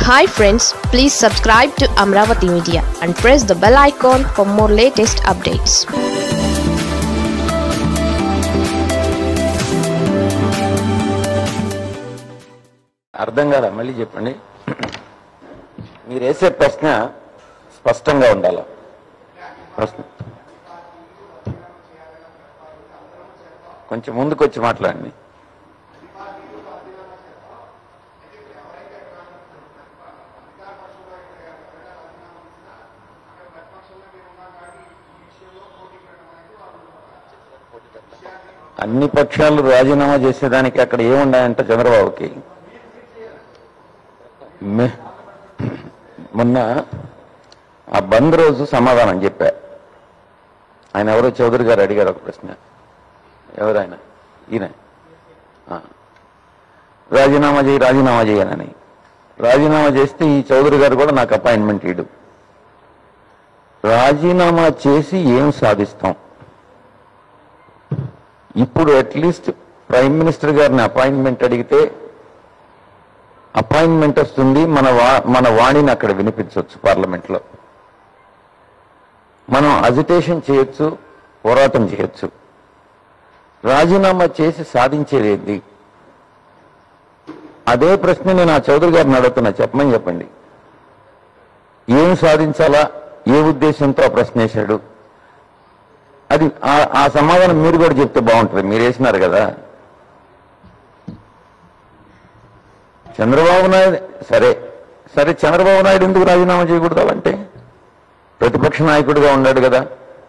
Hi friends please subscribe to Amaravati media and press the bell icon for more latest updates అర్థం కాదా మళ్ళీ చెప్పండి మీరు వేసే ప్రశ్న స్పష్టంగా ఉండాలి ప్రశ్న కొంచెం ముందుకు వచ్చి మాట్లాడండి అన్ని పక్షాలు రాజీనామా చేసేదానికి అక్కడ ఏమున్నాయంట చంద్రబాబుకి మే- మొన్న ఆ బంద్ రోజు సమాధానం చెప్పా ఆయన ఎవరో చౌదరి గారు అడిగారు ఒక ప్రశ్న ఎవరాయన ఈయన ఆ. రాజీనామా చేయి రాజీనామా చేయనని రాజీనామా చేస్తే ఈ చౌదరి గారు కూడా నాకు అపాయింట్మెంట్ ఇడు రాజీనామా చేసి ఏం సాధిస్తాం ఇప్పుడు అట్లీస్ట్ ప్రైమ్ మినిస్టర్ గారిని అపాయింట్మెంట్ అడిగితే అపాయింట్మెంట్ వస్తుంది మన వా మన వాణిని అక్కడ వినిపించవచ్చు పార్లమెంట్ లో మనం అజిటేషన్ చేయొచ్చు పోరాటం చేయొచ్చు రాజీనామా చేసి సాధించేది ఏంది అదే ప్రశ్న నేను ఆ చౌదరి గారిని అడుగుతున్నా చెప్పమని చెప్పండి ఏం సాధించాలా ఏ ఉద్దేశంతో ఆ ప్రశ్న వేశాడు అది ఆ- ఆ సమాధానం మీరు కూడా చెప్తే బాగుంటుంది మీరు వేసినారు కదా చంద్రబాబు నాయుడు సరే సరే చంద్రబాబు నాయుడు ఎందుకు రాజీనామా చేయకూడదు అంటే ప్రతిపక్ష నాయకుడిగా ఉన్నాడు కదా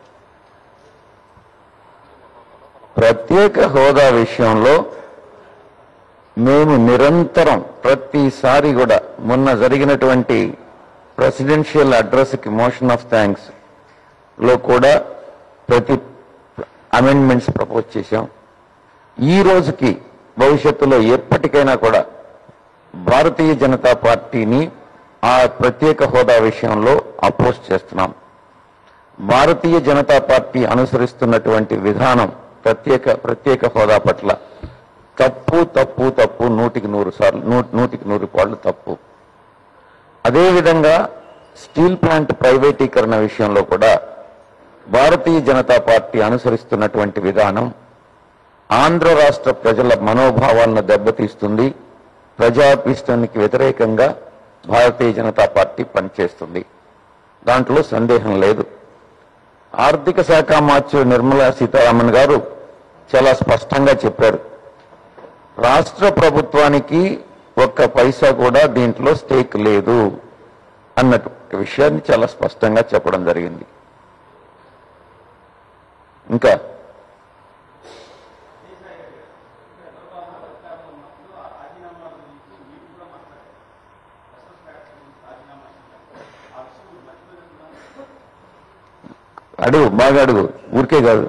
ప్రత్యేక హోదా విషయంలో మేము నిరంతరం ప్రతిసారి కూడా మొన్న జరిగినటువంటి ప్రెసిడెన్షియల్ అడ్రస్ కి మోషన్ ఆఫ్ థ్యాంక్స్ లో కూడా ప్రతి అమెండ్మెంట్స్ ప్రపోజ్ చేశాం ఈ రోజుకి భవిష్యత్తులో ఎప్పటికైనా కూడా భారతీయ జనతా పార్టీని ఆ ప్రత్యేక హోదా విషయంలో అపోజ్ చేస్తున్నాం భారతీయ జనతా పార్టీ అనుసరిస్తున్నటువంటి విధానం ప్రత్యేక ప్రత్యేక హోదా పట్ల తప్పు తప్పు తప్పు నూటికి నూరు సార్లు నూ- నూటికి నూరు పాళ్ళు తప్పు అదేవిధంగా స్టీల్ ప్లాంట్ ప్రైవేటీకరణ విషయంలో కూడా భారతీయ జనతా పార్టీ అనుసరిస్తున్నటువంటి విధానం ఆంధ్ర రాష్ట్ర ప్రజల మనోభావాలను దెబ్బతీస్తుంది ప్రజాభిష్టానికి వ్యతిరేకంగా భారతీయ జనతా పార్టీ పనిచేస్తుంది దాంట్లో సందేహం లేదు ఆర్థిక శాఖ మార్చి నిర్మలా సీతారామన్ గారు చాలా స్పష్టంగా చెప్పారు రాష్ట్ర ప్రభుత్వానికి ఒక్క పైసా కూడా దీంట్లో స్టేక్ లేదు అన్నటువంటి విషయాన్ని చాలా స్పష్టంగా చెప్పడం జరిగింది ఇంకా అడుగు బాగా అడుగు ఊరికే కాదు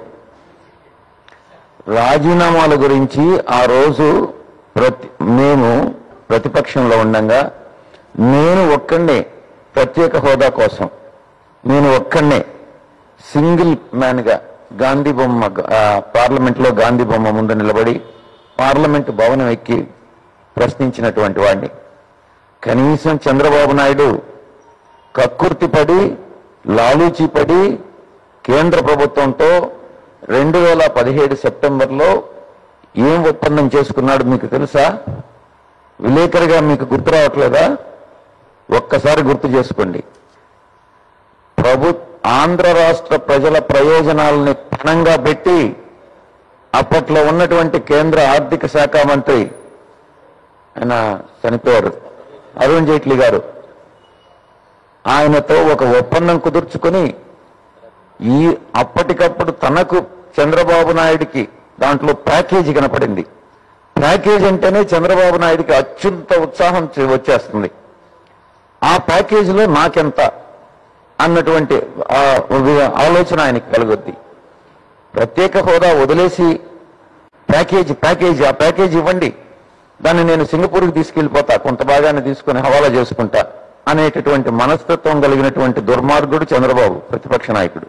రాజీనామాల గురించి ఆ రోజు ప్రతి మేము ప్రతిపక్షంలో ఉండంగా నేను ఒక్కడే ప్రత్యేక హోదా కోసం నేను ఒక్కడే సింగిల్ మ్యాన్ గా గాంధీ బొమ్మ ఆ, పార్లమెంట్ లో గాంధీ బొమ్మ ముందు నిలబడి పార్లమెంట్ భవనం ఎక్కి ప్రశ్నించినటువంటి వాడిని కనీసం చంద్రబాబు నాయుడు కక్కుర్తిపడి లాలూచిపడి కేంద్ర ప్రభుత్వంతో రెండు వేల పదిహేడు సెప్టెంబర్లో ఏం ఒప్పందం చేసుకున్నాడు మీకు తెలుసా విలేకరిగా మీకు గుర్తు రావట్లేదా ఒక్కసారి గుర్తు చేసుకోండి ప్రభు ఆంధ్ర రాష్ట్ర ప్రజల ప్రయోజనాలని పణంగా పెట్టి అప్పట్లో ఉన్నటువంటి కేంద్ర ఆర్థిక శాఖ మంత్రి ఆయన చనిపోయారు అరుణ్ జైట్లీ గారు ఆయనతో ఒక ఒప్పందం కుదుర్చుకొని ఈ అప్పటికప్పుడు తనకు చంద్రబాబు నాయుడికి దాంట్లో ప్యాకేజీ కనపడింది ప్యాకేజ్ అంటేనే చంద్రబాబు నాయుడికి అత్యంత ఉత్సాహం చే- వచ్చేస్తుంది ఆ ప్యాకేజీలో నాకెంత అన్నటువంటి ఆ వి- ఆలోచన ఆయనకి కలుగుద్ది ప్రత్యేక హోదా వదిలేసి ప్యాకేజీ ప్యాకేజీ ఆ ప్యాకేజీ ఇవ్వండి దాన్ని నేను సింగపూర్కి తీసుకెళ్లిపోతా కొంత భాగాన్ని తీసుకుని హవాలా చేసుకుంటా అనేటటువంటి మనస్తత్వం కలిగినటువంటి దుర్మార్గుడు చంద్రబాబు ప్రతిపక్ష నాయకుడు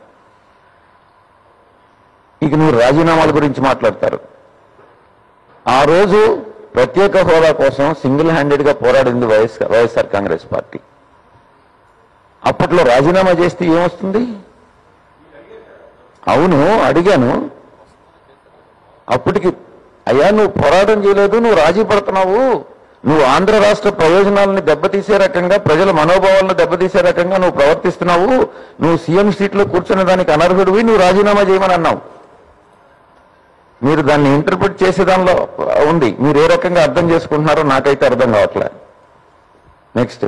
ఇక మీరు రాజీనామాల గురించి మాట్లాడతారు ఆ రోజు ప్రత్యేక హోదా కోసం సింగిల్ హ్యాండెడ్ గా పోరాడింది వైఎస్ వైఎస్ఆర్ కాంగ్రెస్ పార్టీ అప్పట్లో రాజీనామా చేస్తే ఏమొస్తుంది అవును అడిగాను అప్పటికి అయ్యా నువ్వు పోరాటం చేయలేదు నువ్వు రాజీ పడుతున్నావు నువ్వు ఆంధ్ర రాష్ట్ర ప్రయోజనాలను దెబ్బతీసే రకంగా ప్రజల మనోభావాలను దెబ్బతీసే రకంగా నువ్వు ప్రవర్తిస్తున్నావు నువ్వు సీఎం సీట్లో కూర్చునే దానికి అనర్హుడివి నువ్వు రాజీనామా చేయమని అన్నావు మీరు దాన్ని ఇంటర్ప్రిట్ చేసే దానిలో ఉంది మీరు ఏ రకంగా అర్థం చేసుకుంటున్నారో నాకైతే అర్థం కావట్లే నెక్స్ట్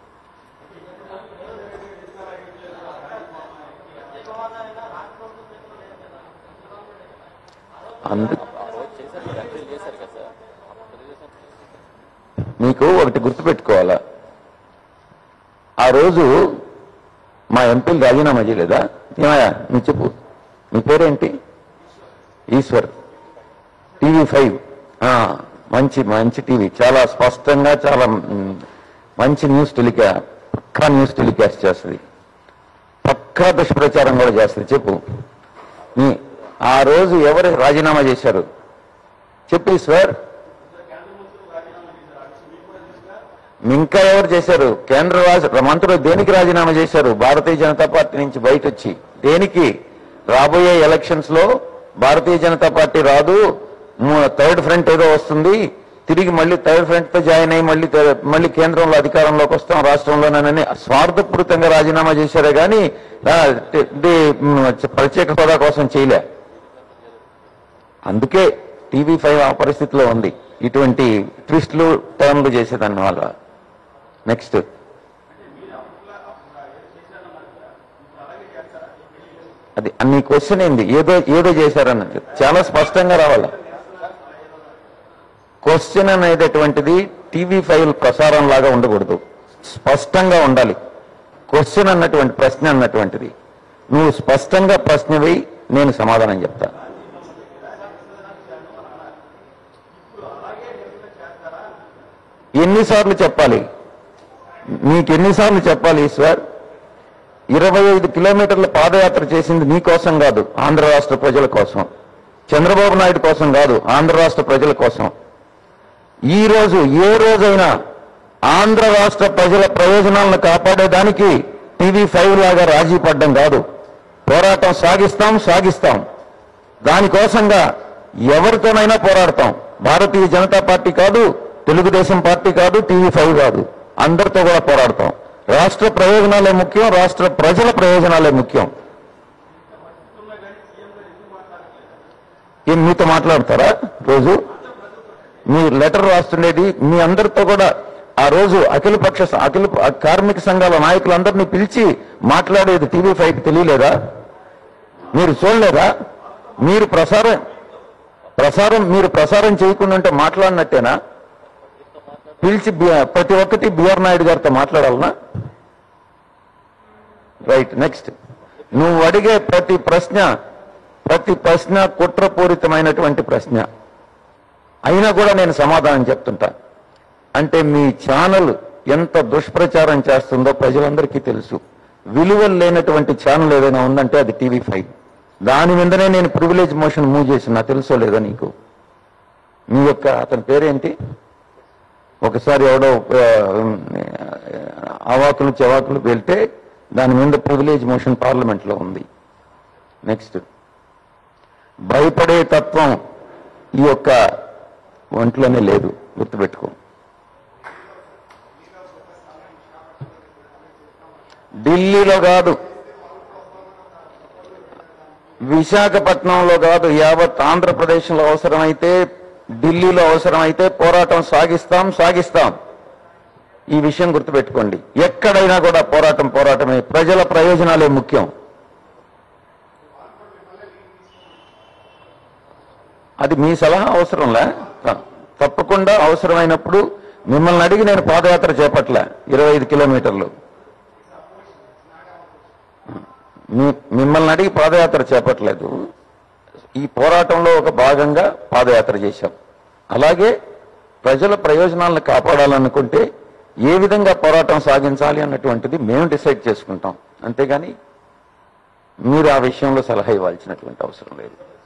అందు మీకు ఒకటి గుర్తుపెట్టుకోవాలా ఆ రోజు మా ఎంపీలు రాజీనామా చేయలేదా ఏమయ్యా నువ్వు చెప్పు నీ పేరేంటి ఈశ్వర్ టీవీ ఫైవ్ మంచి మంచి టీవీ చాలా స్పష్టంగా చాలా మ్, మంచి న్యూస్ టెలికా పక్కా న్యూస్ టెలికాస్ట్ చేస్తుంది పక్కా దుష్ప్రచారం కూడా చేస్తుంది చెప్పు నీ ఆ రోజు ఎవరు రాజీనామా చేశారు చెప్పు ఈశ్వర్ ఇంకా ఎవరు చేశారు కేంద్ర రాష్ట్ర మంత్రులు దేనికి రాజీనామా చేశారు భారతీయ జనతా పార్టీ నుంచి బయట వచ్చి దేనికి రాబోయే ఎలక్షన్స్ లో భారతీయ జనతా పార్టీ రాదు థర్డ్ ఫ్రంట్ ఏదో వస్తుంది తిరిగి మళ్ళీ థర్డ్ ఫ్రంట్ తో జాయిన్ అయ్యి మళ్ళీ థర్డ్- మళ్ళీ కేంద్రంలో అధికారంలోకి వస్తాం రాష్ట్రంలోనని స్వార్థపూరితంగా రాజీనామా చేశారే కానీ ఆ, టి- ది, మ్, ప్రత్యేక హోదా కోసం చేయలే అందుకే టీవీ ఫైవ్ ఆ పరిస్థితిలో ఉంది ఇటువంటి ట్విస్ట్లు టర్న్లు చేసేదాన్ని వల్ల నెక్స్ట్ అది అన్ని క్వశ్చన్ ఏంది ఏదో ఏదో చేశారన్నది చాలా స్పష్టంగా రావాలి క్వశ్చన్ అనేటటువంటిది టీవీ ఫైవ్ ప్రసారం లాగా ఉండకూడదు స్పష్టంగా ఉండాలి క్వశ్చన్ అన్నటువంటి ప్రశ్న అన్నటువంటిది నువ్వు స్పష్టంగా ప్రశ్న వేయి నేను సమాధానం చెప్తా ఎన్నిసార్లు చెప్పాలి నీకు ఎన్నిసార్లు చెప్పాలి ఈశ్వర్ ఇరవై ఐదు కిలోమీటర్ల పాదయాత్ర చేసింది నీ కోసం కాదు ఆంధ్ర రాష్ట్ర ప్రజల కోసం చంద్రబాబు నాయుడు కోసం కాదు ఆంధ్ర రాష్ట్ర ప్రజల కోసం ఈ రోజు ఏ రోజైనా ఆంధ్ర రాష్ట్ర ప్రజల ప్రయోజనాలను కాపాడేదానికి టీవీ ఫైవ్ లాగా రాజీ పడ్డం కాదు పోరాటం సాగిస్తాం సాగిస్తాం దానికోసంగా ఎవరితోనైనా పోరాడతాం భారతీయ జనతా పార్టీ కాదు తెలుగుదేశం పార్టీ కాదు టీవీ ఫైవ్ కాదు అందరితో కూడా పోరాడతాం రాష్ట్ర ప్రయోజనాలే ముఖ్యం రాష్ట్ర ప్రజల ప్రయోజనాలే ముఖ్యం ఏం మీతో మాట్లాడతారా రోజు మీ లెటర్ రాస్తుండేది మీ అందరితో కూడా ఆ రోజు అఖిల పక్ష అఖిల కార్మిక సంఘాల నాయకులందరినీ పిలిచి మాట్లాడేది టీవీ ఫైవ్ తెలియలేదా మీరు చూడలేదా మీరు ప్రసారం ప్రసారం మీరు ప్రసారం చేయకుండా ఉంటే మాట్లాడినట్టేనా పిలిచి బి- ప్రతి ఒక్కటి బిఆర్ నాయుడు గారితో మాట్లాడాలనా రైట్ నెక్స్ట్ నువ్వు అడిగే ప్రతి ప్రశ్న ప్రతి ప్రశ్న కుట్రపూరితమైనటువంటి ప్రశ్న అయినా కూడా నేను సమాధానం చెప్తుంటా అంటే మీ ఛానల్ ఎంత దుష్ప్రచారం చేస్తుందో ప్రజలందరికీ తెలుసు విలువలు లేనటువంటి ఛానల్ ఏదైనా ఉందంటే అది టీవీ ఫైవ్ దాని మీదనే నేను ప్రివిలేజ్ మోషన్ మూవ్ చేసిన తెలుసో లేదో నీకు మీ యొక్క అతని పేరేంటి ఒకసారి ఎవడో ఆ, అవాకులు చెవాకులు వెళ్తే దాని మీద ప్రివిలేజ్ మోషన్ పార్లమెంట్ లో ఉంది నెక్స్ట్ భయపడే తత్వం ఈ యొక్క ఒంట్లోనే లేదు గుర్తుపెట్టుకో ఢిల్లీలో కాదు విశాఖపట్నంలో కాదు యావత్ ఆంధ్రప్రదేశ్లో అవసరమైతే ఢిల్లీలో అవసరమైతే పోరాటం సాగిస్తాం సాగిస్తాం ఈ విషయం గుర్తుపెట్టుకోండి ఎక్కడైనా కూడా పోరాటం పోరాటమే ప్రజల ప్రయోజనాలే ముఖ్యం అది మీ సలహా అవసరంలే త- తప్పకుండా అవసరమైనప్పుడు మిమ్మల్ని అడిగి నేను పాదయాత్ర చేపట్లే ఇరవై ఐదు కిలోమీటర్లు మీ- మిమ్మల్ని అడిగి పాదయాత్ర చేపట్టలేదు ఈ పోరాటంలో ఒక భాగంగా పాదయాత్ర చేశాం అలాగే ప్రజల ప్రయోజనాలను కాపాడాలనుకుంటే ఏ విధంగా పోరాటం సాగించాలి అన్నటువంటిది మేము డిసైడ్ చేసుకుంటాం అంతేగాని మీరు ఆ విషయంలో సలహా ఇవ్వాల్సినటువంటి అవసరం లేదు